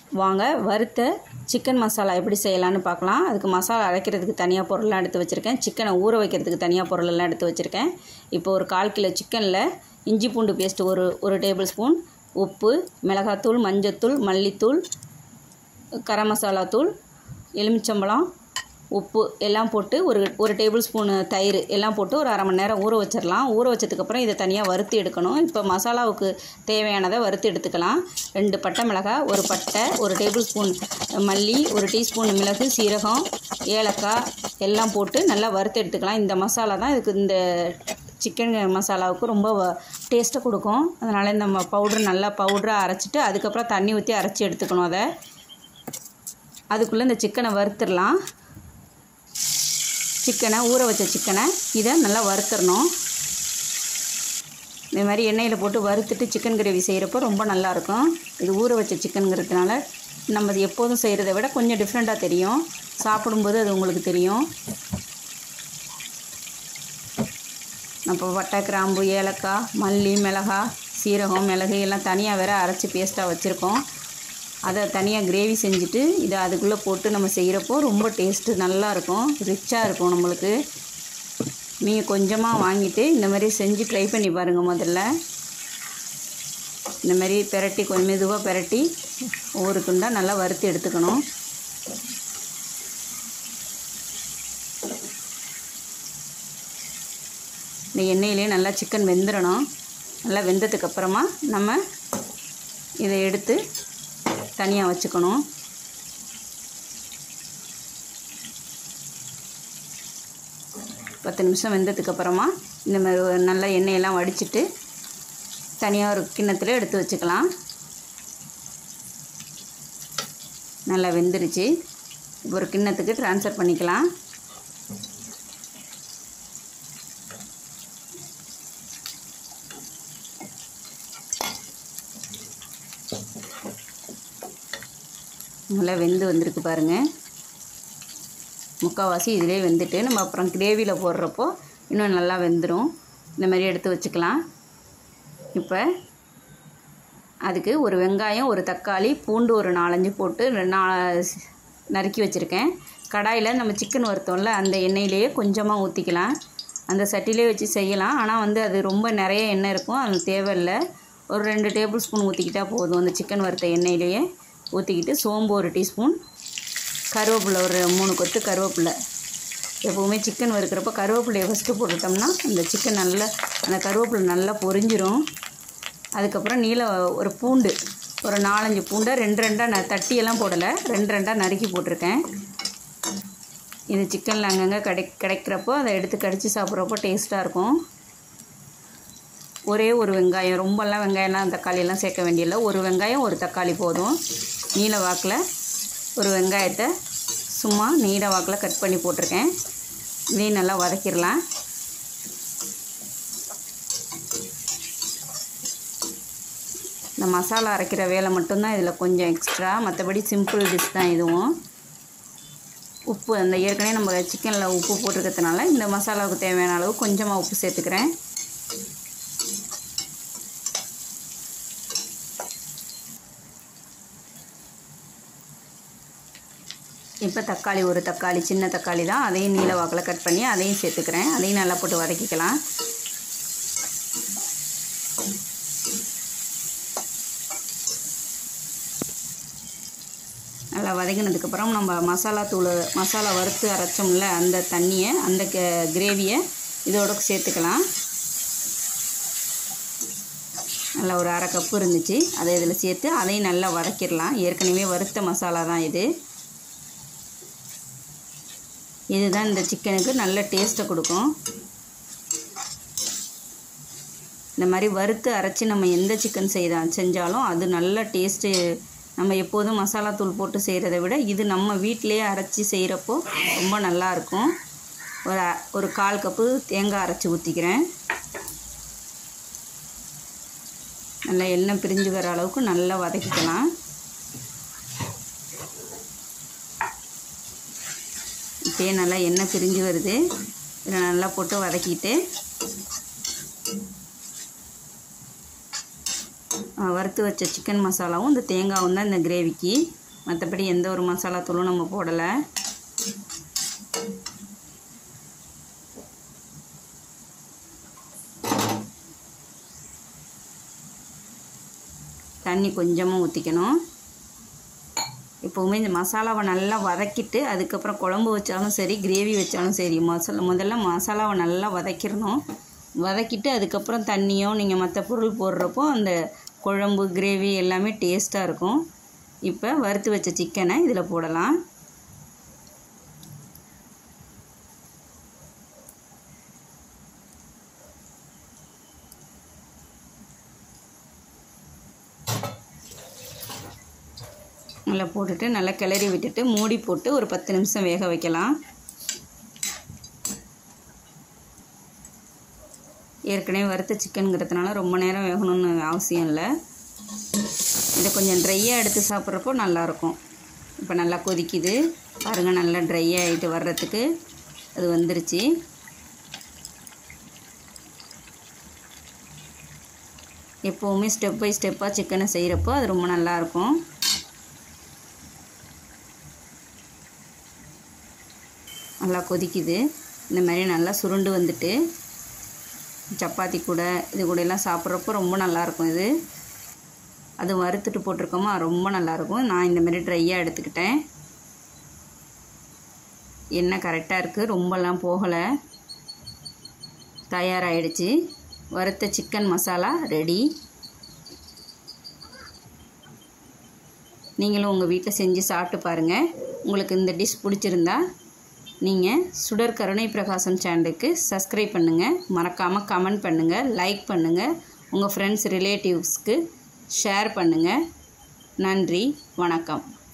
வாங்க வறுத்த சிக்கன் மசாலா எப்படி செய்யலான்னு பார்க்கலாம் அதுக்கு மசாலா அரைக்கிறதுக்கு தனியாக பொருள்லாம் எடுத்து வச்சுருக்கேன் சிக்கனை ஊற வைக்கிறதுக்கு தனியாக பொருளெல்லாம் எடுத்து வச்சுருக்கேன் இப்போ ஒரு கால் கிலோ சிக்கனில் இஞ்சி பூண்டு பேஸ்ட் ஒரு ஒரு டேபிள் ஸ்பூன் உப்பு மிளகாத்தூள் மஞ்சத்தூள் மல்லித்தூள் கரம் மசாலா தூள் எலுமிச்சம்பழம் உப்பு எல்லாம் போட்டு ஒரு ஒரு டேபிள் ஸ்பூனு தயிர் எல்லாம் போட்டு ஒரு அரை மணி நேரம் ஊற வச்சிடலாம் ஊற வச்சதுக்கப்புறம் இதை தனியாக வறுத்து எடுக்கணும் இப்போ மசாலாவுக்கு தேவையானதை வறுத்து எடுத்துக்கலாம் ரெண்டு பட்டை மிளகாய் ஒரு பட்டை ஒரு டேபிள் ஸ்பூன் மல்லி ஒரு டீஸ்பூன் மிளகு சீரகம் ஏலக்காய் எல்லாம் போட்டு நல்லா வறுத்து எடுத்துக்கலாம் இந்த மசாலா தான் இதுக்கு இந்த சிக்கன் மசாலாவுக்கு ரொம்ப டேஸ்ட்டை கொடுக்கும் அதனால் இந்த பவுட்ரு நல்லா பவுட்ராக அரைச்சிட்டு அதுக்கப்புறம் தண்ணி ஊற்றி அரைச்சி எடுத்துக்கணும் அதை அதுக்குள்ளே இந்த சிக்கனை வறுத்துடலாம் சிக்கனை ஊற வச்ச சிக்கனை இதை நல்லா வறுத்துடணும் இந்த மாதிரி எண்ணெயில் போட்டு வறுத்துட்டு சிக்கன் கிரேவி செய்கிறப்போ ரொம்ப நல்லாயிருக்கும் இது ஊற வச்ச சிக்கனுங்கிறதுனால நம்ம அது எப்போதும் செய்கிறத விட கொஞ்சம் டிஃப்ரெண்ட்டாக தெரியும் சாப்பிடும்போது அது உங்களுக்கு தெரியும் நம்ம பட்டை கிராம்பு ஏலக்காய் மல்லி மிளகாய் சீரகம் மிளகு எல்லாம் தனியாக வேற அரைச்சி பேஸ்ட்டாக வச்சுருக்கோம் அதை தனியாக கிரேவி செஞ்சுட்டு இதை அதுக்குள்ளே போட்டு நம்ம செய்கிறப்போ ரொம்ப டேஸ்ட்டு நல்லாயிருக்கும் ரிச்சாக இருக்கும் நம்மளுக்கு நீங்கள் கொஞ்சமாக வாங்கிட்டு இந்த மாதிரி செஞ்சு ட்ரை பண்ணி பாருங்கள் முதல்ல இந்த மாதிரி பெரட்டி கொஞ்சம் மெதுவாக பெரட்டி ஒவ்வொரு துண்டாக நல்லா வறுத்து எடுத்துக்கணும் இந்த எண்ணெயிலே நல்லா சிக்கன் வெந்துடணும் நல்லா வெந்ததுக்கப்புறமா நம்ம இதை எடுத்து தனியாக வச்சுக்கணும் பத்து நிமிஷம் வெந்ததுக்கப்புறமா இந்த மாதிரி ஒரு நல்ல எண்ணெயெல்லாம் வடிச்சிட்டு தனியாக ஒரு கிண்ணத்தில் எடுத்து வச்சுக்கலாம் நல்லா வெந்துருச்சு இப்போ ஒரு கிண்ணத்துக்கு ட்ரான்ஸ்ஃபர் பண்ணிக்கலாம் நல்லா வெந்து வந்திருக்கு பாருங்கள் முக்கால்வாசி இதிலே வெந்துட்டு நம்ம அப்புறம் கிரேவியில் போடுறப்போ இன்னும் நல்லா வெந்துடும் இந்த மாதிரி எடுத்து வச்சுக்கலாம் இப்போ அதுக்கு ஒரு வெங்காயம் ஒரு தக்காளி பூண்டு ஒரு நாலஞ்சு போட்டு நா நறுக்கி வச்சுருக்கேன் கடாயில் நம்ம சிக்கன் வறுத்தோம்ல அந்த எண்ணெயிலேயே கொஞ்சமாக ஊற்றிக்கலாம் அந்த சட்டிலே வச்சு செய்யலாம் ஆனால் வந்து அது ரொம்ப நிறைய எண்ணெய் இருக்கும் அது தேவையில்லை ஒரு ரெண்டு டேபிள் ஸ்பூன் ஊற்றிக்கிட்டால் போதும் அந்த சிக்கன் வறுத்த எண்ணெயிலேயே ஊற்றிக்கிட்டு சோம்பு ஒரு டீஸ்பூன் கருவேப்பிலை ஒரு மூணு கொத்து கருவேப்பிலை எப்போவுமே சிக்கன் வறுக்கிறப்ப கருவேப்பிலையை ஃபஸ்ட்டு போட்டுட்டோம்னா அந்த சிக்கன் நல்லா அந்த கருவேப்பிலை நல்லா பொரிஞ்சிரும் அதுக்கப்புறம் நீல ஒரு பூண்டு ஒரு நாலஞ்சு பூண்டை ரெண்டு ரெண்டாக நான் தட்டியெல்லாம் போடலை ரெண்டு ரெண்டாக நறுக்கி போட்டிருக்கேன் இது சிக்கனில் அங்கங்கே கிடை கிடைக்கிறப்போ அதை எடுத்து கடித்து சாப்பிட்றப்போ டேஸ்ட்டாக இருக்கும் ஒரே ஒரு வெங்காயம் ரொம்பலாம் வெங்காயம்லாம் தக்காளியெல்லாம் சேர்க்க வேண்டியதில்லை ஒரு வெங்காயம் ஒரு தக்காளி போதும் நீல வாக்கில் ஒரு வெங்காயத்தை சும்மா நீல வாக்கில் கட் பண்ணி போட்டிருக்கேன் இதையும் நல்லா வதக்கிடலாம் இந்த மசாலா அரைக்கிற வேலை மட்டும்தான் இதில் கொஞ்சம் எக்ஸ்ட்ரா மற்றபடி சிம்பிள் டிஷ் தான் இதுவும் உப்பு அந்த ஏற்கனவே நம்ம சிக்கனில் உப்பு போட்டிருக்கிறதுனால இந்த மசாலாவுக்கு தேவையான அளவு கொஞ்சமாக உப்பு சேர்த்துக்கிறேன் இப்போ தக்காளி ஒரு தக்காளி சின்ன தக்காளி தான் அதையும் நீல வாக்கில் கட் பண்ணி அதையும் சேர்த்துக்கிறேன் அதையும் நல்லா போட்டு வதக்கிக்கலாம் நல்லா வதங்கினதுக்கப்புறம் நம்ம மசாலா தூள் மசாலா வறுத்து அரைச்சோம்ல அந்த தண்ணியை அந்த கிரேவியை இதோட சேர்த்துக்கலாம் நல்லா ஒரு அரை கப்பு இருந்துச்சு அதை இதில் சேர்த்து அதையும் நல்லா வதக்கிடலாம் ஏற்கனவே வறுத்த மசாலா தான் இது இதுதான் இந்த சிக்கனுக்கு நல்ல டேஸ்ட்டை கொடுக்கும் இந்த மாதிரி வறுத்து அரைச்சி நம்ம எந்த சிக்கன் செய்தா செஞ்சாலும் அது நல்ல டேஸ்ட்டு நம்ம எப்போதும் மசாலா தூள் போட்டு செய்கிறத விட இது நம்ம வீட்டிலேயே அரைச்சி செய்கிறப்போ ரொம்ப நல்லாயிருக்கும் ஒரு ஒரு கால் கப்பு தேங்காய் அரைச்சி ஊற்றிக்கிறேன் நல்லா எண்ணெய் பிரிஞ்சு வர அளவுக்கு நல்லா வதக்கிக்கலாம் இப்போயே நல்லா எண்ணெய் பிரிஞ்சு வருது இதில் நல்லா போட்டு வதக்கிட்டு அஹ், வறுத்து வச்ச சிக்கன் மசாலாவும் இந்த தேங்காவும் தான் இந்த கிரேவிக்கு மற்றபடி எந்த ஒரு மசாலா தூளும் நம்ம போடலை தண்ணி கொஞ்சமாக ஊற்றிக்கணும் எப்போவுமே இந்த மசாலாவை நல்லா வதக்கிட்டு அதுக்கப்புறம் குழம்பு வச்சாலும் சரி கிரேவி வச்சாலும் சரி மசாலா முதல்ல மசாலாவை நல்லா வதக்கிடணும் வதக்கிட்டு அதுக்கப்புறம் தண்ணியோ நீங்கள் மற்ற பொருள் போடுறப்போ அந்த குழம்பு கிரேவி எல்லாமே டேஸ்ட்டாக இருக்கும் இப்போ வறுத்து வச்ச சிக்கனை இதில் போடலாம் நல்லா போட்டுட்டு நல்லா கிளறி விட்டுட்டு மூடி போட்டு ஒரு பத்து நிமிஷம் வேக வைக்கலாம் ஏற்கனவே வறுத்த சிக்கனுங்கிறதுனால ரொம்ப நேரம் வேகணும்னு அவசியம் இல்லை இதை கொஞ்சம் ட்ரையாக எடுத்து சாப்பிட்றப்போ நல்லாயிருக்கும் இப்போ நல்லா கொதிக்குது பாருங்கள் நல்லா ட்ரை ஆகிட்டு வர்றதுக்கு அது வந்துருச்சு எப்போவுமே ஸ்டெப் பை ஸ்டெப்பாக சிக்கனை செய்கிறப்போ அது ரொம்ப நல்லாயிருக்கும் நல்லா கொதிக்குது இந்த மாதிரி நல்லா சுருண்டு வந்துட்டு சப்பாத்தி கூட இது கூட எல்லாம் சாப்பிட்றப்போ ரொம்ப நல்லாயிருக்கும் இது அது வறுத்துட்டு போட்டிருக்கோமா ரொம்ப நல்லாயிருக்கும் நான் இந்த மாதிரி ட்ரையாக எடுத்துக்கிட்டேன் எண்ணெய் கரெக்டாக இருக்குது ரொம்பலாம் போகலை தயாராகிடுச்சு வறுத்த சிக்கன் மசாலா ரெடி நீங்களும் உங்கள் வீட்டில் செஞ்சு சாப்பிட்டு பாருங்கள் உங்களுக்கு இந்த டிஷ் பிடிச்சிருந்தா நீங்கள் சுடர் கருணை பிரகாசம் சேனலுக்கு சப்ஸ்கிரைப் பண்ணுங்கள் மறக்காமல் கமெண்ட் பண்ணுங்கள் லைக் பண்ணுங்கள் உங்கள் ஃப்ரெண்ட்ஸ் ரிலேட்டிவ்ஸ்க்கு ஷேர் பண்ணுங்கள் நன்றி வணக்கம்